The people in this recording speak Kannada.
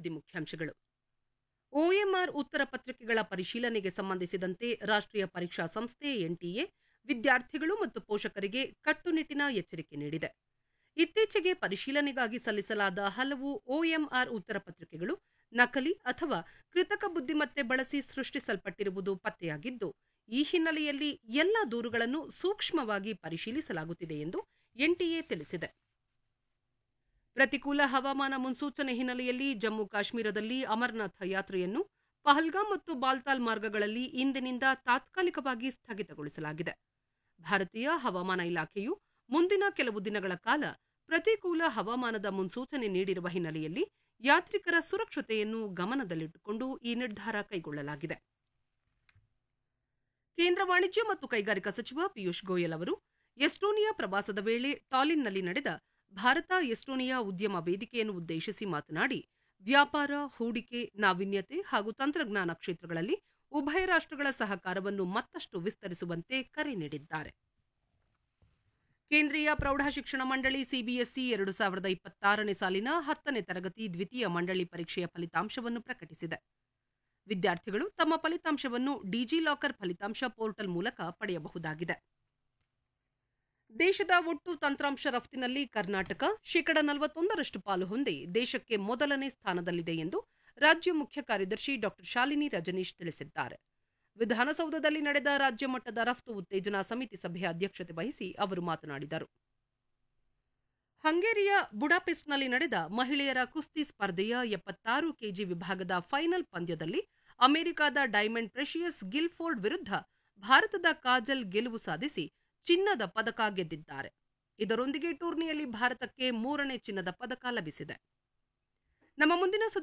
ಸುದ್ದಿ ಮುಖ್ಯಾಂಶಗಳು ಒಎಂಆರ್ ಉತ್ತರ ಪತ್ರಿಕೆಗಳ ಪರಿಶೀಲನೆಗೆ ಸಂಬಂಧಿಸಿದಂತೆ ರಾಷ್ಟ್ರೀಯ ಪರೀಕ್ಷಾ ಸಂಸ್ಥೆ ಎನ್ಟಿಎ ವಿದ್ಯಾರ್ಥಿಗಳು ಮತ್ತು ಪೋಷಕರಿಗೆ ಕಟ್ಟುನಿಟ್ಟಿನ ಎಚ್ಚರಿಕೆ ನೀಡಿದೆ ಇತ್ತೀಚೆಗೆ ಪರಿಶೀಲನೆಗಾಗಿ ಸಲ್ಲಿಸಲಾದ ಹಲವು ಒಎಂಆರ್ ಉತ್ತರ ಪತ್ರಿಕೆಗಳು ನಕಲಿ ಅಥವಾ ಕೃತಕ ಬುದ್ದಿಮತ್ತೆ ಬಳಸಿ ಸೃಷ್ಟಿಸಲ್ಪಟ್ಟಿರುವುದು ಪತ್ತೆಯಾಗಿದ್ದು ಈ ಹಿನ್ನೆಲೆಯಲ್ಲಿ ಎಲ್ಲ ದೂರುಗಳನ್ನು ಸೂಕ್ಷ್ಮವಾಗಿ ಪರಿಶೀಲಿಸಲಾಗುತ್ತಿದೆ ಎಂದು ಎನ್ಟಿಎ ತಿಳಿಸಿದೆ ಪ್ರತಿಕೂಲ ಹವಾಮಾನ ಮುನ್ಸೂಚನೆ ಹಿನ್ನೆಲೆಯಲ್ಲಿ ಜಮ್ಮು ಕಾಶ್ಮೀರದಲ್ಲಿ ಅಮರನಾಥ ಯಾತ್ರೆಯನ್ನು ಪಹಲ್ಗಾಮ್ ಮತ್ತು ಬಾಲ್ತಾಲ್ ಮಾರ್ಗಗಳಲ್ಲಿ ಇಂದಿನಿಂದ ತಾತ್ಕಾಲಿಕವಾಗಿ ಸ್ಥಗಿತಗೊಳಿಸಲಾಗಿದೆ ಭಾರತೀಯ ಹವಾಮಾನ ಇಲಾಖೆಯು ಮುಂದಿನ ಕೆಲವು ದಿನಗಳ ಕಾಲ ಪ್ರತಿಕೂಲ ಹವಾಮಾನದ ಮುನ್ಸೂಚನೆ ನೀಡಿರುವ ಹಿನ್ನೆಲೆಯಲ್ಲಿ ಯಾತ್ರಿಕರ ಸುರಕ್ಷತೆಯನ್ನು ಗಮನದಲ್ಲಿಟ್ಟುಕೊಂಡು ಈ ನಿರ್ಧಾರ ಕೈಗೊಳ್ಳಲಾಗಿದೆ ಕೇಂದ್ರ ವಾಣಿಜ್ಯ ಮತ್ತು ಕೈಗಾರಿಕಾ ಸಚಿವ ಪಿಯೂಷ್ ಗೋಯಲ್ ಅವರು ಎಸ್ಟೋನಿಯಾ ಪ್ರವಾಸದ ವೇಳೆ ಟಾಲಿನ್ನಲ್ಲಿ ನಡೆದ ಭಾರತ ಎಸ್ಟೋನಿಯಾ ಉದ್ಯಮ ವೇದಿಕೆಯನ್ನು ಉದ್ದೇಶಿಸಿ ಮಾತನಾಡಿ ವ್ಯಾಪಾರ ಹೂಡಿಕೆ ನಾವೀನ್ಯತೆ ಹಾಗೂ ತಂತ್ರಜ್ಞಾನ ಕ್ಷೇತ್ರಗಳಲ್ಲಿ ಉಭಯ ರಾಷ್ಟಗಳ ಸಹಕಾರವನ್ನು ಮತ್ತಷ್ಟು ವಿಸ್ತರಿಸುವಂತೆ ಕರೆ ನೀಡಿದ್ದಾರೆ ಕೇಂದ್ರೀಯ ಪ್ರೌಢಶಿಕ್ಷಣ ಮಂಡಳಿ ಸಿಬಿಎಸ್ಇ ಎರಡು ಸಾವಿರದ ಇಪ್ಪತ್ತಾರನೇ ಸಾಲಿನ ಹತ್ತನೇ ತರಗತಿ ದ್ವಿತೀಯ ಮಂಡಳಿ ಪರೀಕ್ಷೆಯ ಫಲಿತಾಂಶವನ್ನು ಪ್ರಕಟಿಸಿದೆ ವಿದ್ಯಾರ್ಥಿಗಳು ತಮ್ಮ ಫಲಿತಾಂಶವನ್ನು ಡಿಜಿಲಾಕರ್ ಫಲಿತಾಂಶ ಪೋರ್ಟಲ್ ಮೂಲಕ ಪಡೆಯಬಹುದಾಗಿದೆ ದೇಶದ ಒಟ್ಟು ತಂತ್ರಾಂಶ ರಫ್ತಿನಲ್ಲಿ ಕರ್ನಾಟಕ ಶೇಕಡ ನಲವತ್ತೊಂದರಷ್ಟು ಪಾಲು ಹೊಂದಿ ದೇಶಕ್ಕೆ ಮೊದಲನೇ ಸ್ಥಾನದಲ್ಲಿದೆ ಎಂದು ರಾಜ್ಯ ಮುಖ್ಯ ಕಾರ್ಯದರ್ಶಿ ಡಾ ಶಾಲಿನಿ ರಜನೀಶ್ ತಿಳಿಸಿದ್ದಾರೆ ವಿಧಾನಸೌಧದಲ್ಲಿ ನಡೆದ ರಾಜ್ಯ ಮಟ್ಟದ ರಫ್ತು ಉತ್ತೇಜನಾ ಸಮಿತಿ ಸಭೆಯ ಅಧ್ಯಕ್ಷತೆ ವಹಿಸಿ ಅವರು ಮಾತನಾಡಿದರು ಹಂಗೇರಿಯ ಬುಡಾಪೆಸ್ಟ್ನಲ್ಲಿ ನಡೆದ ಮಹಿಳೆಯರ ಕುಸ್ತಿ ಸ್ಪರ್ಧೆಯ ಎಪ್ಪತ್ತಾರು ಕೆಜಿ ವಿಭಾಗದ ಫೈನಲ್ ಪಂದ್ಯದಲ್ಲಿ ಅಮೆರಿಕದ ಡೈಮಂಡ್ ಪ್ರೆಷಿಯಸ್ ಗಿಲ್ಫೋರ್ಡ್ ವಿರುದ್ಧ ಭಾರತದ ಕಾಜಲ್ ಗೆಲುವು ಸಾಧಿಸಿ ಚಿನ್ನದ ಪದಕ ಗೆದ್ದಿದ್ದಾರೆ ಇದರೊಂದಿಗೆ ಟೂರ್ನಿಯಲ್ಲಿ ಭಾರತಕ್ಕೆ ಮೂರನೇ ಚಿನ್ನದ ಪದಕ ಲಭಿಸಿದೆ ನಮ್ಮ ಮುಂದಿನ